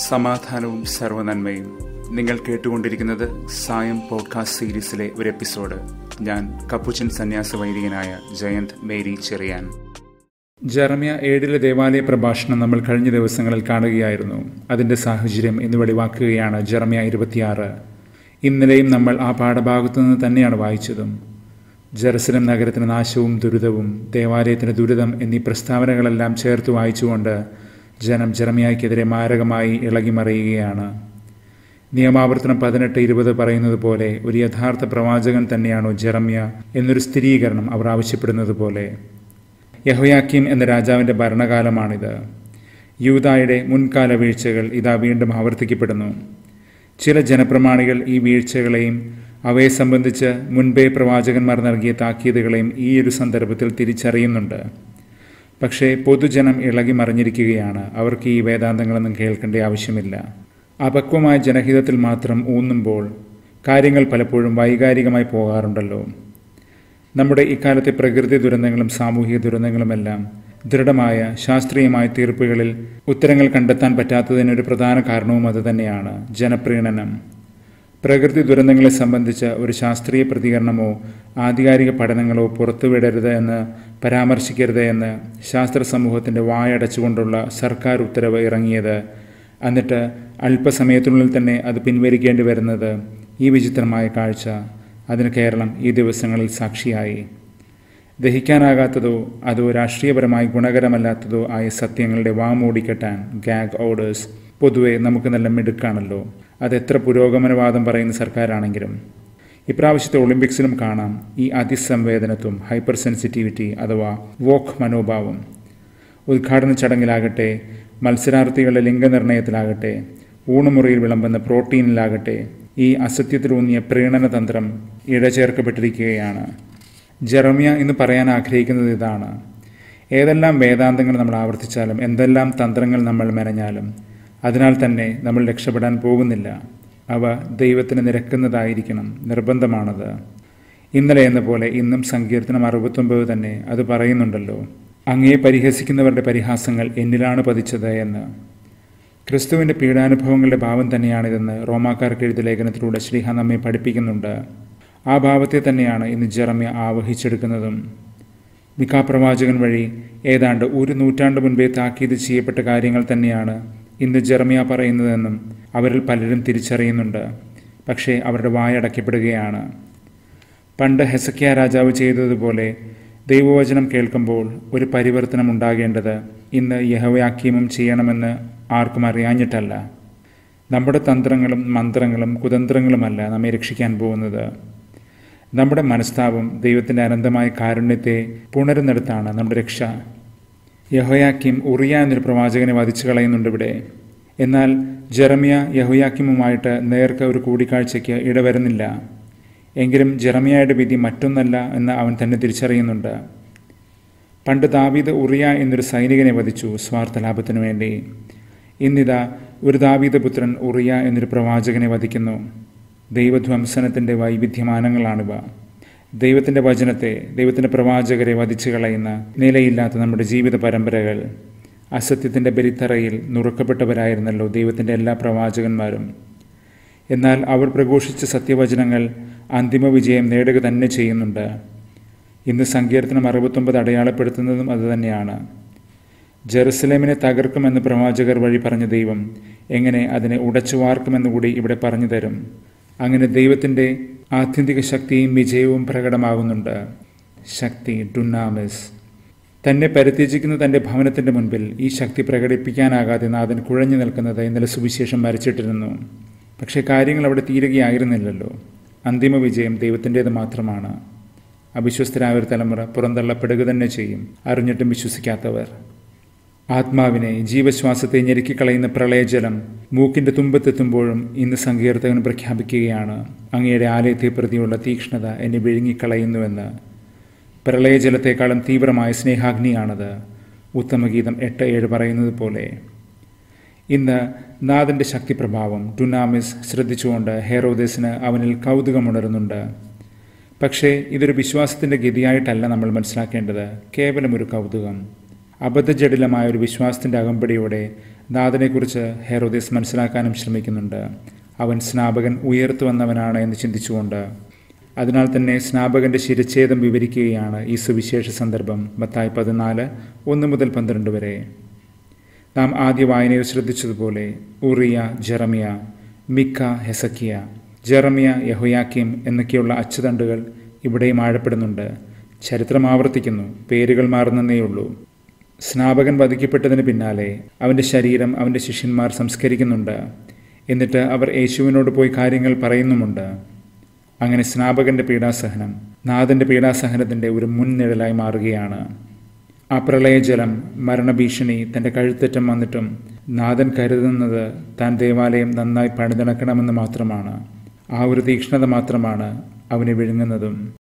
സമാധാനവും സർവനന്മയും നിങ്ങൾ കേട്ടുകൊണ്ടിരിക്കുന്നത് സായം പോഡ്കാസ്റ്റ് സീരീസിലെ ഒരു എപ്പിസോഡ് ഞാൻ കപ്പുച്ചൻ സന്യാസ വൈദികനായ ജയന്ത് മേരി ചെറിയാൻ ജെറമ്യ ഏഴിലെ ദേവാലയ പ്രഭാഷണം നമ്മൾ കഴിഞ്ഞ ദിവസങ്ങളിൽ കാണുകയായിരുന്നു അതിന്റെ സാഹചര്യം ഇന്ന് വെളിവാക്കുകയാണ് ജെറമ്യ ഇരുപത്തിയാറ് ഇന്നലെയും നമ്മൾ ആ പാഠഭാഗത്തു നിന്ന് തന്നെയാണ് വായിച്ചതും ജെറുസലം നഗരത്തിന് നാശവും ദുരിതവും ദേവാലയത്തിന് ദുരിതം എന്നീ പ്രസ്താവനകളെല്ലാം ചേർത്ത് വായിച്ചുകൊണ്ട് ജനം ജെറമ്യായ്ക്കെതിരെ മാരകമായി ഇളകിമറിയുകയാണ് നിയമാവർത്തനം പതിനെട്ട് ഇരുപത് പറയുന്നത് പോലെ ഒരു യഥാർത്ഥ പ്രവാചകൻ തന്നെയാണോ ജെറമ്യ എന്നൊരു സ്ഥിരീകരണം അവർ ആവശ്യപ്പെടുന്നത് പോലെ യഹോയാക്കിം എന്ന രാജാവിൻ്റെ ഭരണകാലമാണിത് യൂതായുടെ മുൻകാല വീഴ്ചകൾ ഇതാ വീണ്ടും ആവർത്തിക്കപ്പെടുന്നു ചില ജനപ്രമാണികൾ ഈ വീഴ്ചകളെയും അവയെ സംബന്ധിച്ച് മുൻപേ പ്രവാചകന്മാർ നൽകിയ താക്കീതുകളെയും ഈ ഒരു സന്ദർഭത്തിൽ തിരിച്ചറിയുന്നുണ്ട് പക്ഷേ പൊതുജനം ഇളകി മറിഞ്ഞിരിക്കുകയാണ് അവർക്ക് ഈ വേദാന്തങ്ങളൊന്നും കേൾക്കേണ്ട ആവശ്യമില്ല അപക്വമായ ജനഹിതത്തിൽ മാത്രം ഊന്നുമ്പോൾ കാര്യങ്ങൾ പലപ്പോഴും വൈകാരികമായി പോകാറുണ്ടല്ലോ നമ്മുടെ ഇക്കാലത്തെ പ്രകൃതി ദുരന്തങ്ങളും സാമൂഹിക ദുരന്തങ്ങളുമെല്ലാം ദൃഢമായ ശാസ്ത്രീയമായ തീർപ്പുകളിൽ ഉത്തരങ്ങൾ കണ്ടെത്താൻ പറ്റാത്തതിനൊരു പ്രധാന കാരണവും അതുതന്നെയാണ് ജനപ്രീണനം പ്രകൃതി ദുരന്തങ്ങളെ സംബന്ധിച്ച ഒരു ശാസ്ത്രീയ പ്രതികരണമോ ആധികാരിക പഠനങ്ങളോ പുറത്തുവിടരുത് എന്ന് പരാമർശിക്കരുത് എന്ന് ശാസ്ത്ര സമൂഹത്തിൻ്റെ വായടച്ചുകൊണ്ടുള്ള സർക്കാർ ഉത്തരവ് ഇറങ്ങിയത് എന്നിട്ട് അല്പസമയത്തിനുള്ളിൽ തന്നെ അത് പിൻവലിക്കേണ്ടി വരുന്നത് ഈ വിചിത്രമായ കാഴ്ച അതിന് കേരളം ഈ ദിവസങ്ങളിൽ സാക്ഷിയായി ദഹിക്കാനാകാത്തതോ അതോ രാഷ്ട്രീയപരമായി ഗുണകരമല്ലാത്തതോ ആയ സത്യങ്ങളുടെ വാമൂടിക്കെട്ടാൻ ഗാഗ് ഓർഡേഴ്സ് പൊതുവെ നമുക്ക് നല്ല മിടുക്കാണല്ലോ അതെത്ര പുരോഗമനവാദം പറയുന്ന സർക്കാരാണെങ്കിലും ഇപ്രാവശ്യത്തെ ഒളിമ്പിക്സിലും കാണാം ഈ അതിസംവേദനത്വം ഹൈപ്പർ സെൻസിറ്റിവിറ്റി അഥവാ വോക്ക് മനോഭാവം ഉദ്ഘാടന ചടങ്ങിലാകട്ടെ മത്സരാർത്ഥികളുടെ ലിംഗനിർണയത്തിലാകട്ടെ ഊണുമുറിയിൽ വിളമ്പുന്ന പ്രോട്ടീനിലാകട്ടെ ഈ അസത്യത്തിലൂന്നിയ പ്രീണനതന്ത്രം ഇഴചേർക്കപ്പെട്ടിരിക്കുകയാണ് ജെറമിയ എന്ന് പറയാൻ ആഗ്രഹിക്കുന്നത് ഇതാണ് ഏതെല്ലാം വേദാന്തങ്ങൾ നമ്മൾ ആവർത്തിച്ചാലും എന്തെല്ലാം തന്ത്രങ്ങൾ നമ്മൾ മെനഞ്ഞാലും അതിനാൽ തന്നെ നമ്മൾ രക്ഷപ്പെടാൻ പോകുന്നില്ല അവ ദൈവത്തിന് നിരക്കുന്നതായിരിക്കണം നിർബന്ധമാണത് ഇന്നലെ എന്ന പോലെ ഇന്നും സങ്കീർത്തനം അറുപത്തൊമ്പത് തന്നെ അത് പറയുന്നുണ്ടല്ലോ അങ്ങയെ പരിഹസിക്കുന്നവരുടെ പരിഹാസങ്ങൾ എന്നിലാണ് പതിച്ചത് എന്ന് ക്രിസ്തുവിൻ്റെ പീഡാനുഭവങ്ങളുടെ ഭാവം തന്നെയാണിതെന്ന് റോമാക്കാർക്ക് എഴുതിയ ലേഖനത്തിലൂടെ ശ്രീഹ നമ്മെ പഠിപ്പിക്കുന്നുണ്ട് ആ ഭാവത്തെ തന്നെയാണ് ഇന്ന് ജെറമ്യ ആവഹിച്ചെടുക്കുന്നതും മിക്കാപ്രവാചകൻ വഴി ഏതാണ്ട് ഒരു നൂറ്റാണ്ട് മുൻപേ താക്കീത് ചെയ്യപ്പെട്ട കാര്യങ്ങൾ തന്നെയാണ് ഇന്ന് ജെറമിയ പറയുന്നതെന്നും അവരിൽ പലരും തിരിച്ചറിയുന്നുണ്ട് പക്ഷേ അവരുടെ വായടക്കപ്പെടുകയാണ് പണ്ട് ഹെസക്കിയ രാജാവ് ചെയ്തതുപോലെ ദൈവവചനം കേൾക്കുമ്പോൾ ഒരു പരിവർത്തനം ഉണ്ടാകേണ്ടത് ഇന്ന് യഹവയാക്കീമും ചെയ്യണമെന്ന് ആർക്കും അറിയാഞ്ഞിട്ടല്ല നമ്മുടെ തന്ത്രങ്ങളും മന്ത്രങ്ങളും കുതന്ത്രങ്ങളുമല്ല നമ്മെ രക്ഷിക്കാൻ പോകുന്നത് നമ്മുടെ മനസ്താപം ദൈവത്തിൻ്റെ അനന്തമായ കാരുണ്യത്തെ പുണരുന്നിടത്താണ് നമ്മുടെ രക്ഷ യഹോയാക്കിം ഉറിയ എന്നൊരു പ്രവാചകനെ വധിച്ചു കളയുന്നുണ്ട് ഇവിടെ എന്നാൽ ജെറമിയ യഹോയാക്കിമുമായിട്ട് നേർക്ക് ഒരു കൂടിക്കാഴ്ചയ്ക്ക് ഇടവരുന്നില്ല എങ്കിലും ജെറമിയയുടെ വിധി മറ്റൊന്നല്ല എന്ന് അവൻ തന്നെ തിരിച്ചറിയുന്നുണ്ട് പണ്ട് ദാവീദ് ഉറിയ എന്നൊരു സൈനികനെ വധിച്ചു സ്വാർത്ഥ ലാഭത്തിനു വേണ്ടി ഇന്നിതാ ഒരു ദാവീദ പുത്രൻ ഉറിയ എന്നൊരു പ്രവാചകനെ വധിക്കുന്നു ദൈവധ്വംസനത്തിൻ്റെ വൈവിധ്യമാനങ്ങളാണിവ ദൈവത്തിൻ്റെ വചനത്തെ ദൈവത്തിൻ്റെ പ്രവാചകരെ വധിച്ചു കളയുന്ന നിലയില്ലാത്ത നമ്മുടെ ജീവിത പരമ്പരകൾ അസത്യത്തിൻ്റെ ബലിത്തറയിൽ നുറുക്കപ്പെട്ടവരായിരുന്നല്ലോ ദൈവത്തിൻ്റെ എല്ലാ പ്രവാചകന്മാരും എന്നാൽ അവർ പ്രഘോഷിച്ച സത്യവചനങ്ങൾ അന്തിമ വിജയം നേടുക തന്നെ ചെയ്യുന്നുണ്ട് ഇന്ന് സങ്കീർത്തനം അറുപത്തൊമ്പത് അടയാളപ്പെടുത്തുന്നതും അതുതന്നെയാണ് ജെറുസലേമിനെ തകർക്കുമെന്ന് പ്രവാചകർ വഴി പറഞ്ഞ ദൈവം എങ്ങനെ അതിനെ ഉടച്ചു വാർക്കുമെന്ന് കൂടി ഇവിടെ പറഞ്ഞു തരും അങ്ങനെ ദൈവത്തിൻ്റെ ആത്യന്തിക ശക്തിയും വിജയവും പ്രകടമാകുന്നുണ്ട് ശക്തി ഡുന്നാമിസ് തന്നെ പരിത്യജിക്കുന്ന തൻ്റെ ഭവനത്തിൻ്റെ മുൻപിൽ ഈ ശക്തി പ്രകടിപ്പിക്കാനാകാതെ നാഥൻ കുഴഞ്ഞു നിൽക്കുന്നത് ഇന്നലെ സുവിശേഷം വരച്ചിട്ടിരുന്നു പക്ഷേ കാര്യങ്ങൾ അവിടെ തീരുകയായിരുന്നില്ലല്ലോ അന്തിമ വിജയം ദൈവത്തിൻ്റേത് മാത്രമാണ് അവിശ്വസ്തരായ ഒരു തലമുറ പുറന്തള്ളപ്പെടുക തന്നെ ചെയ്യും അറിഞ്ഞിട്ടും വിശ്വസിക്കാത്തവർ ആത്മാവിനെ ജീവശ്വാസത്തെ ഞെരുക്കിക്കളയുന്ന പ്രളയജലം മൂക്കിന്റെ തുമ്പത്തെത്തുമ്പോഴും ഇന്ന് സങ്കീർത്തകൻ പ്രഖ്യാപിക്കുകയാണ് അങ്ങയുടെ ആലയത്തെ പ്രതിയുള്ള തീക്ഷ്ണത എന്നെ വിഴുങ്ങിക്കളയുന്നുവെന്ന് പ്രളയജലത്തെക്കാളും തീവ്രമായ സ്നേഹാഗ്നിയാണത് ഉത്തമഗീതം എട്ട് ഏഴ് പറയുന്നത് പോലെ ഇന്ന് നാഥൻ്റെ ശക്തിപ്രഭാവം ഡുനാമിസ് ശ്രദ്ധിച്ചുകൊണ്ട് ഹെറോദേസിന് അവനിൽ കൗതുകമുണരുന്നുണ്ട് പക്ഷേ ഇതൊരു വിശ്വാസത്തിൻ്റെ ഗതിയായിട്ടല്ല നമ്മൾ മനസ്സിലാക്കേണ്ടത് കേവലം ഒരു കൗതുകം അബദ്ധജടിലമായ ഒരു വിശ്വാസത്തിൻ്റെ അകമ്പടിയോടെ നാഥനെക്കുറിച്ച് ഹെറോദേസ് മനസ്സിലാക്കാനും ശ്രമിക്കുന്നുണ്ട് അവൻ സ്നാപകൻ ഉയർത്തു വന്നവനാണ് എന്ന് ചിന്തിച്ചുകൊണ്ട് അതിനാൽ തന്നെ സ്നാപകന്റെ ശിരച്ഛേദം വിവരിക്കുകയാണ് ഈ സുവിശേഷ സന്ദർഭം മത്തായി പതിനാല് ഒന്ന് മുതൽ പന്ത്രണ്ട് വരെ നാം ആദ്യ വായനയിൽ ശ്രദ്ധിച്ചതുപോലെ ഉറിയ ജെറമിയ മിക്ക ഹെസക്കിയ ജെറമിയ യഹോയാക്കിം എന്നൊക്കെയുള്ള അച്ചുതണ്ടുകൾ ഇവിടെയും ആഴപ്പെടുന്നുണ്ട് ചരിത്രം ആവർത്തിക്കുന്നു പേരുകൾ മാറുന്നേയുള്ളൂ സ്നാപകൻ വധിക്കപ്പെട്ടതിന് പിന്നാലെ അവൻ്റെ ശരീരം അവൻ്റെ ശിഷ്യന്മാർ സംസ്കരിക്കുന്നുണ്ട് എന്നിട്ട് അവർ യേശുവിനോട് പോയി കാര്യങ്ങൾ പറയുന്നുമുണ്ട് അങ്ങനെ സ്നാപകന്റെ പീഡാസഹനം നാഥന്റെ പീഡാസഹനത്തിന്റെ ഒരു മുൻനിഴലായി മാറുകയാണ് ആ പ്രളയജലം മരണഭീഷണി തന്റെ കഴുത്തറ്റം വന്നിട്ടും നാഥൻ കരുതുന്നത് താൻ ദേവാലയം നന്നായി പണിതിണക്കണമെന്ന് മാത്രമാണ് ആ ഒരു തീക്ഷ്ണത മാത്രമാണ് അവനെ വിഴുങ്ങുന്നതും